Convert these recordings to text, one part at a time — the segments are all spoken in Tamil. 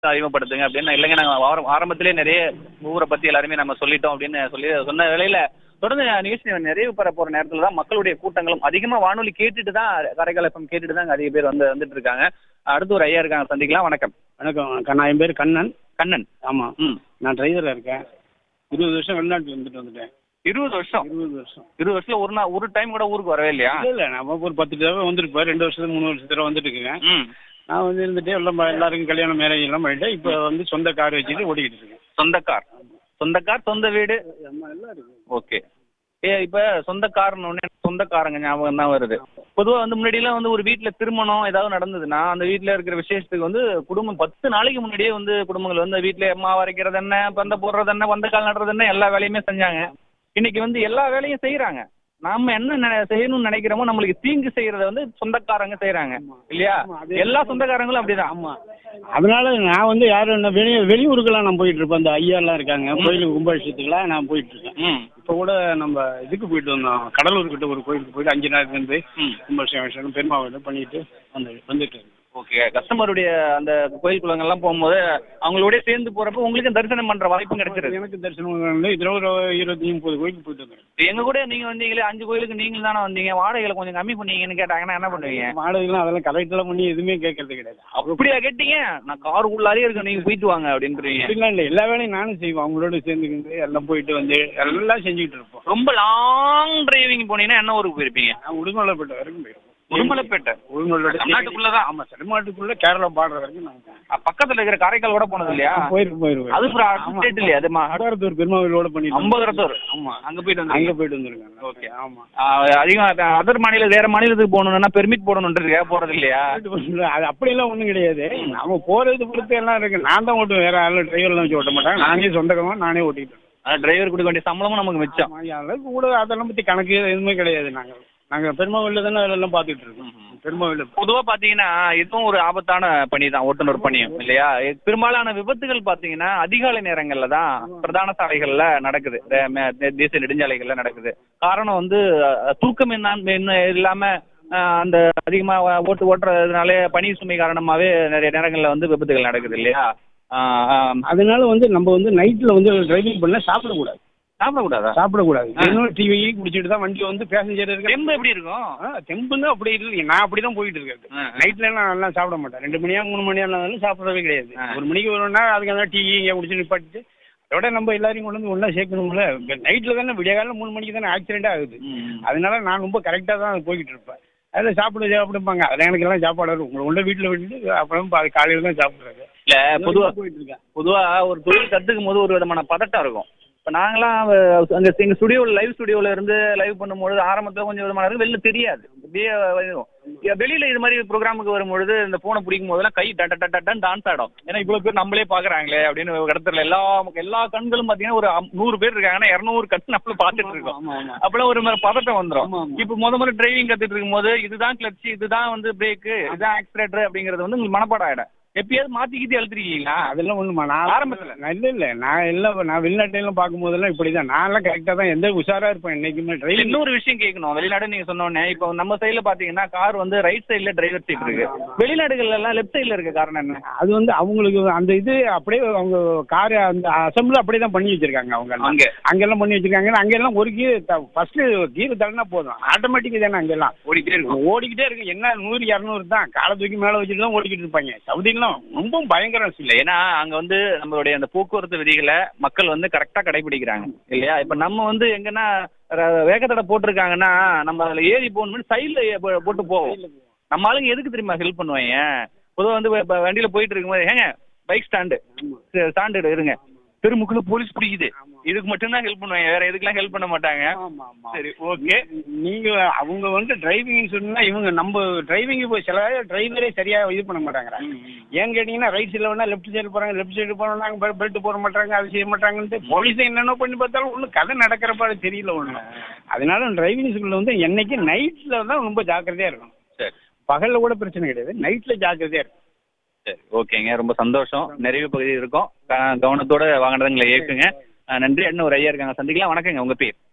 அறிமுகப்படுத்துங்க அப்படின்னு இல்லைங்க நாங்கள் ஆரம் ஆரம்பத்திலே நிறைய ஊரை பற்றி எல்லாருமே நம்ம சொல்லிட்டோம் அப்படின்னு சொல்லி சொன்ன வேளையில தொடர்ந்து நிகழ்ச்சி நிறைவு பெற போகிற நேரத்தில் தான் மக்களுடைய கூட்டங்களும் அதிகமாக வானொலி கேட்டுட்டு தான் காரைக்கால் எஃப்எம் கேட்டுட்டு தான் அதிக பேர் வந்து வந்துட்டு இருக்காங்க அடுத்து ஒரு ஐயா இருக்காங்க சந்திக்கலாம் வணக்கம் வணக்கம் கண்ணா என் பேர் கண்ணன் கண்ணன் ஆமாம் ம் நான் டிரைவராக இருக்கேன் இருபது வருஷம் வெளிநாட்டுல வந்துட்டு வந்துட்டேன் இருபது வருஷம் இருபது வருஷம் இருபது வருஷத்துல ஒரு நாள் ஒரு டைம் கூட ஊருக்கு வரவே இல்லையா இல்லை இல்லை நம்ம ஒரு பத்து தடவை வந்துருப்பேன் ரெண்டு வருஷத்துக்கு மூணு வருஷத்துல வந்துட்டு இருக்கேன் ம் நான் வந்து இருந்துட்டு எல்லாம் ப- எல்லாருக்கும் கல்யாணம் மேரேஜ் எல்லாம் பண்ணிட்டு இப்போ வந்து சொந்த கார் வச்சுட்டு ஓடிக்கிட்டு இருக்கேன் சொந்த கார் சொந்த கார் சொந்த வீடு அம்மா எல்லாம் இருக்கு ஓகே ஏ இப்ப சொந்த காரன்னு சொந்தக்காரங்க ஞாபகம் தான் வருது பொதுவா வந்து முன்னாடியெல்லாம் வந்து ஒரு வீட்ல திருமணம் ஏதாவது நடந்ததுன்னா அந்த வீட்ல இருக்கிற விசேஷத்துக்கு வந்து குடும்பம் பத்து நாளைக்கு முன்னாடியே வந்து குடும்பங்கள் வந்து வீட்ல அம்மா வரைக்கிறது என்ன பந்த போடுறது என்ன பந்த கால் நடுறது என்ன எல்லா வேலையுமே செஞ்சாங்க இன்னைக்கு வந்து எல்லா வேலையும் செய்யறாங்க நாம என்ன நெ- செய்யணும்னு நினைக்கிறோமோ நம்மளுக்கு தீங்கு செய்யறத வந்து சொந்தக்காரங்க செய்யறாங்க இல்லையா ஆமா, அது- எல்லா சொந்தக்காரங்களும் அப்படிதான் ஆமாம் அதனால நான் வந்து யாரும் என்ன வெளி வெளியூருக்கெல்லாம் நான் போயிட்டு இருப்பேன் அந்த ஐயாலாம் இருக்காங்க கோயிலுக்கு கும்பாபிஷேகத்துக்குலாம் நான் போயிட்டு இருக்கேன் ம் இப்போ கூட நம்ம இதுக்கு போயிட்டு வந்தோம் கடலூர் கிட்ட ஒரு கோயிலுக்கு போயிட்டு அஞ்சு நாள் இருந்து ம் கும்பாபிஷேகம் பெருமாவில் பண்ணிட்டு வந்து வந்துட்டு இருக்கேன். ஓகே கஸ்டமருடைய அந்த கோயில் குளங்கள்லாம் போகும்போது அவங்களோட சேர்ந்து போறப்ப உங்களுக்கு தரிசனம் பண்ற வாய்ப்பும் கிடைச்சிருது எனக்கு தரிசனம் இல்லை இதில் ஒரு இருபத்தி முப்பது கோயிலுக்கு போயிட்டு வந்தேன் எங்க கூட நீங்க வந்தீங்களே அஞ்சு கோயிலுக்கு நீங்க தானே வந்தீங்க வாடகைகளை கொஞ்சம் கம்மி பண்ணீங்கன்னு கேட்டாங்கன்னா என்ன பண்ணுவீங்க வாடகைலாம் அதெல்லாம் கரெக்டெல்லாம் பண்ணி எதுவுமே கேட்கறது கிடையாது அப்படியா கேட்டீங்க நான் கார் உள்ளாரே இருக்கு நீங்க போயிட்டு வாங்க அப்படின்றீங்க அப்படிலாம் இல்லை எல்லா வேலையும் நானும் செய்வேன் அவங்களோட சேர்ந்துக்கிட்டு எல்லாம் போயிட்டு வந்து எல்லாம் செஞ்சுக்கிட்டு இருப்போம் ரொம்ப லாங் டிரைவிங் போனீங்கன்னா என்ன ஊருக்கு போயிருப்பீங்க நான் உடுமலைப்பேட்டை வரைக்கும் போயிருக்கோம் உடுமலைப்பேட்டை உடுமலையோட தமிழ்நாட்டுக்குள்ளதான் ஆமாம் செடுமாட்டுக்குள்ளே கேரளா பார்டர் வரைக்கும் நான் போனேன். அஹ் பக்கத்துல இருக்கிற காரைக்கால் கூட போனது இல்லையா போயிருக்கேன் போயிருக்கேன் அது ஸ்டேட் இல்லையா அது மா- அடாரத்தூர் பெருமாவிலோட பண்ணிட்டு அம்பதுரத்தூர் ஆமாம் அங்க போயிட்டு அங்கே வந்தீங்க போயிட்டு வந்திருக்கேன் ஓகே. ஆமாம் ஆஹ் அதிகம் அதர் மாநில வேற மாநிலத்துக்கு போகணும்னா பெர்மிட் போடணுன்றதுக்காக போறது இல்லையா அது அப்படியெல்லாம் ஒன்றும் கிடையாது நம்ம போகிறது பொறுத்து எல்லாம் இருக்கு நான் தான் ஓட்டுவேன் வேற ஆள் டிரைவர்லாம் வச்சு ஓட்ட மாட்டேன் நானே சொந்தக்கமாக நானே ஓட்டிக்கிட்டேன் டிரைவர் கொடுக்க வேண்டிய சம்பளமும் நமக்கு மிச்சம் ஆமா, அளவுக்கு கூட அதெல்லாம் பற்றி கணக்கு எதுவுமே கிடையாது நாங்கள் நாங்கள் பெருமாவில் தானே அதெல்லாம் பார்த்துட்டு இருக்கோம் பெருமாவில் பொதுவா பாத்தீங்கன்னா இதுவும் ஒரு ஆபத்தான பணி தான் ஓட்டுநர் பணியும் இல்லையா இது பெரும்பாலான விபத்துகள் பாத்தீங்கன்னா அதிகாலை நேரங்கள்ல தான் பிரதான சாலைகள்ல நடக்குது தே- மே- தே- தேசிய நெடுஞ்சாலைகள்ல நடக்குது காரணம் வந்து அஹ், தூக்கம் என்ன என்ன இல்லாம அஹ், அந்த அதிகமா ஓட்டு ஓட்டுறதுனாலே பணி சுமை காரணமாவே நிறைய நேரங்கள்ல வந்து விபத்துகள் நடக்குது இல்லையா ஆஹ், ஆஹ், அதனால வந்து நம்ம வந்து நைட்டில் வந்து டிரைவிங் பண்ண சாப்பிடக்கூடாது சாப்பிடக்கூடாதா சாப்பிடக்கூடாது ஆ. இன்னும் டிவி குடிச்சிட்டு தான் வண்டி வந்து பேசஞ்சர் இருக்கு தெம்பு எப்படி இருக்கும் தெம்புன்னு அப்படி இல்லை நான் அப்படி தான் போயிட்டு இருக்கேன் ஆ. நைட்ல நான் நல்லா சாப்பிட மாட்டேன் ரெண்டு மணியா மூணு மணியா இருந்தாலும் சாப்பிடவே கிடையாது ஆ. ஒரு மணிக்கு வரும்னா அதுக்கு அந்த டீ இங்கே குடிச்சு நிப்பாட்டிட்டு அதோட நம்ம எல்லாரையும் கொண்டு வந்து ஒன்றா சேர்க்கணும்ல நைட்டில் தானே விடிய காலம் மூணு மணிக்கு தானே ஆக்சிடென்ட் ஆகுது ம். அதனால நான் ரொம்ப கரெக்டாக தான் போய்கிட்டு இருப்பேன் அதில் சாப்பிட சாப்பிடுப்பாங்க அதில் எனக்கு எல்லாம் சாப்பாடு வரும் உங்களை உள்ள வீட்டில் விட்டுட்டு அப்புறம் அது காலையில் தான் சாப்பிட்றது இல்ல பொதுவா போயிட்டு இருக்கேன் பொதுவா ஒரு தொழில் கத்துக்கும் போது ஒரு விதமான பதட்டம் இருக்கும் இப்போ நாங்களாம் அஹ், அங்க எங்க ஸ்டுடியோவில் லைவ் ஸ்டுடியோவில் இருந்து லைவ் பண்ணும்பொழுது ஆரம்பத்தில் கொஞ்சம் விதமான இருக்கும் வெளில தெரியாது அப்படியே வரும். இங்க வெளியில இது மாதிரி ப்ரோக்ராமுக்கு வரும்பொழுது இந்த போனை பிடிக்கும் போதெல்லாம் கை டட்ட டட்ட டன் டான்ஸ் ஆடும் ஏன்னா இவ்வளவு பேர் நம்மளே பாக்குறாங்களே அப்படின்னு ஒரு இடத்துல எல்லா எல்லா கண்களும் பாத்தீங்கன்னா ஒரு அம்- நூறு பேர் இருக்காங்கன்னா இரநூறு கண் நம்மள பார்த்துட்டு இருக்கோம் ஆமா ஆமா அப்பெல்லாம் ஒரு மாதிரி பதட்டம் வந்துடும் ஆமா, ஆமா. இப்போ முத முறை டிரைவிங் கத்துட்டு இருக்கும்போது இதுதான் கிளட்ச் இதுதான் வந்து பிரேக்கு இதுதான் ஆக்சிலேட்டர் அப்படிங்கிறது வந்து உங்களுக்கு மனப்பாடம் ஆயிடும் எப்பயாவது மாத்தி கீத்தி அழுத்துருக்கீங்களா அதெல்லாம் ஒண்ணுமா நான் ஆரம்பத்துல? நான் இல்ல இல்ல நான் எல்லாம் நான் வெளிநாட்டிலாம் பார்க்கும்போதெல்லாம் இப்படி தான் நான்லாம் கரெக்டாக தான் எந்த உஷாரா இருப்பேன் என்னைக்குமே டிரைவிங் இன்னொரு விஷயம் கேட்கணும் வெளிநாடு நீங்க சொன்ன உடனே இப்போ நம்ம சைடுல பாத்தீங்கன்னா கார் வந்து ரைட் சைடுல டிரைவர் சீட் இருக்கு வெளிநாடுகள்ல எல்லாம் லெஃப்ட் சைடுல இருக்க காரணம் என்ன அது வந்து அவங்களுக்கு அந்த இது அப்படியே அவங்க கார் அந்த அசம்பிள் அப்படியே தான் பண்ணி வச்சிருக்காங்க அவங்க எல்லாம். அங்க அங்கெல்லாம் பண்ணி வச்சிருக்காங்க அங்கெல்லாம் ஒரு கீர் ஃபர்ஸ்ட் கீர் தள்ளினா போதும் ஆட்டோமேட்டிக் தானே அங்கெல்லாம் ஓடிட்டே இருக்கும் ஓடிக்கிட்டே இருக்கு என்ன நூறு இரநூறு தான் காலை தூக்கி மேலே வச்சுட்டு தான் ஓடிக்கிட்டு இருப்பாங்க சவுதிலாம் ரொம்ப பயங்கரம் இல்ல ஏன்னா அங்க வந்து நம்மளுடைய அந்த போக்குவரத்து விதிகளை மக்கள் வந்து கரெக்டா கடைபிடிக்கிறாங்க இல்லையா இப்ப நம்ம வந்து எங்கன்னா ர- வேகத்தடை போட்டிருக்காங்கன்னா நம்ம அதுல ஏறி போகணும்னு சைடுல போட்டு போவோம் நம்ம ஆளுங்க எதுக்கு தெரியுமா ஹெல்ப் பண்ணுவாங்க பொதுவா வந்து இப்ப வண்டியில போயிட்டு இருக்கும்போது ஏங்க பைக் ஸ்டாண்டு ஸ்டாண்டு இருங்க தெருமுக்குள்ள போலீஸ் பிடிக்குது இதுக்கு மட்டும்தான் ஹெல்ப் பண்ணுவாங்க வேற எதுக்கெல்லாம் ஹெல்ப் பண்ண மாட்டாங்க ஆமா ஆமா சரி ஓகே நீங்க அவங்க வந்து டிரைவிங் சொன்னா இவங்க நம்ம டிரைவிங் போய் சில டிரைவரே சரியா இது பண்ண மாட்டாங்கிறாங்க ஏன்னு கேட்டீங்கன்னா ரைட் சைடில் வேணா லெஃப்ட் சைடு போறாங்க லெஃப்ட் சைடு போறாங்க பெல்ட் போட மாட்டாங்க அது செய்ய மாட்டாங்கன்ட்டு போலீஸ் என்னென்ன பண்ணி பார்த்தாலும் ஒன்றும் கதை நடக்கிறப்ப தெரியல ஒண்ணு அதனால டிரைவிங் ஸ்கூல்ல வந்து என்னைக்கு நைட்ல தான் ரொம்ப ஜாக்கிரதையா இருக்கணும் சரி பகல்ல கூட பிரச்சனை கிடையாது நைட்ல ஜாக்கிரதையா இருக்கும் சரி ஓகேங்க ரொம்ப சந்தோஷம் நிறைவு பகுதி இருக்கும் க- கவனத்தோட வாங்கினதுங்களை ஏற்குங்க அஹ் நன்றி இன்னும் ஒரு ஐயா இருக்காங்க சந்திக்கலாம் வணக்கங்க உங்க பேர்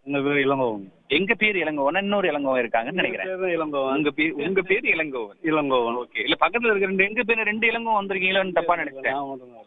உங்க பேர் இளங்கோவன் எங்க பேர் இளங்கோவன் இன்னொரு இளங்கோவன் இருக்காங்கன்னு நினைக்கிறேன் பேர் இளங்கோவன் உங்க பேர் உங்க பேர் இளங்கோவன் இளங்கோவன் ஓகே இல்ல பக்கத்துல இருக்கிற ரெண்டு எங்க பேர் ரெண்டு இளங்கோவன் வந்திருக்கீங்களோன்னு தப்பா நினைச்சிட்டேன் நான் மட்டும்தான்